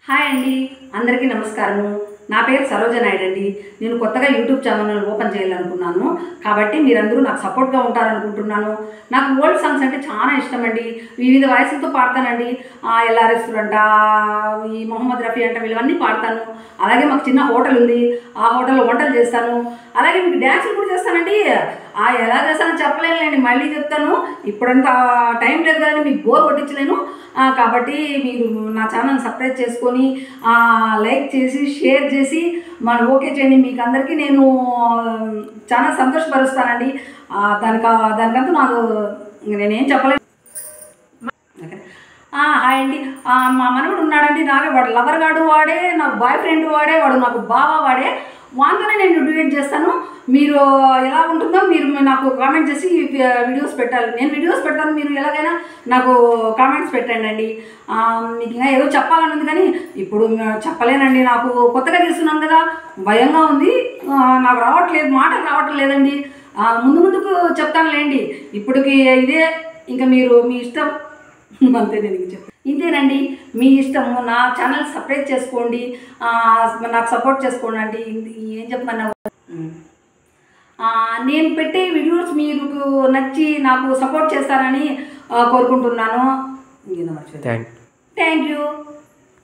hi అండి అందరికీ నమస్కారము నా పేరు సరోజ నాయుడు అండి నేను కొత్తగా యూట్యూబ్ ఛానల్ ఓపెన్ చేయాలనుకున్నాను కాబట్టి మీరందరూ నాకు సపోర్ట్గా ఉంటారనుకుంటున్నాను నాకు ఓల్డ్ సాంగ్స్ అంటే చాలా ఇష్టం అండి వివిధ వయసులతో పాడతానండి ఆ, ఎల్లా రెస్టారెంట్ ఈ మొహమ్మద్ రఫీ అంటే వీళ్ళవన్నీ పాడతాను అలాగే మాకు చిన్న హోటల్ ఉంది ఆ హోటల్లో వంటలు చేస్తాను అలాగే మీకు డ్యాన్సులు కూడా చేస్తానండి ఆ ఎలా చేస్తానో చెప్పలేనులేండి మళ్ళీ చెప్తాను ఇప్పుడంతా టైం లేదు కానీ మీకు బోర్ కొట్టించలేను ఆ, కాబట్టి మీరు నా ఛానల్ సబ్స్క్రైబ్ చేసుకొని ఆ, లైక్ చేసి షేర్ చేసి మన ఓకే చేయండి మీకు అందరికీ నేను చాలా సంతోషపరుస్తానండి ఆ, దానికి దానికంతా నాకు నేనేం చెప్పలేను ఆ, హాయ్ అండి ఆ, మా మనవడు ఉన్నాడండి నాకే వాడు లవర్ గాడు వాడే నాకు బాయ్ ఫ్రెండ్ వాడే వాడు నాకు బావ వాడే వాంతోనే నేను డిబేట్ చేస్తాను మీరు ఎలా ఉంటుందో మీరు నాకు కామెంట్ చేసి వీడియోస్ పెట్టాలి నేను వీడియోస్ పెడతాను మీరు ఎలాగైనా నాకు కామెంట్స్ పెట్టండి అండి ఆ, మీకు ఇంకా ఏదో చెప్పాలని ఉంది కానీ ఇప్పుడు మ- చెప్పలేనండి నాకు కొత్తగా చేస్తున్నాను కదా భయంగా ఉంది ఆ, నాకు రావట్లేదు మాటలు రావటం లేదండి ఆ, ముందు ముందుకు చెప్తానులేండి ఇప్పటికి ఇదే ఇంకా మీరు మీ ఇష్టం అంతే నేను ఇంక చెప్ప ఇంతేనండి మీ ఇష్టము నా ఛానల్ సబ్స్క్రైబ్ చేసుకోండి ఆ, నాకు సపోర్ట్ చేసుకోండి అండి ఇది ఏం చెప్పమన్నా ఆ, నేను పెట్టే వీడియోస్ మీకు నచ్చి నాకు సపోర్ట్ చేస్తారని ఆ, కోరుకుంటున్నాను థ్యాంక్ థ్యాంక్ యూ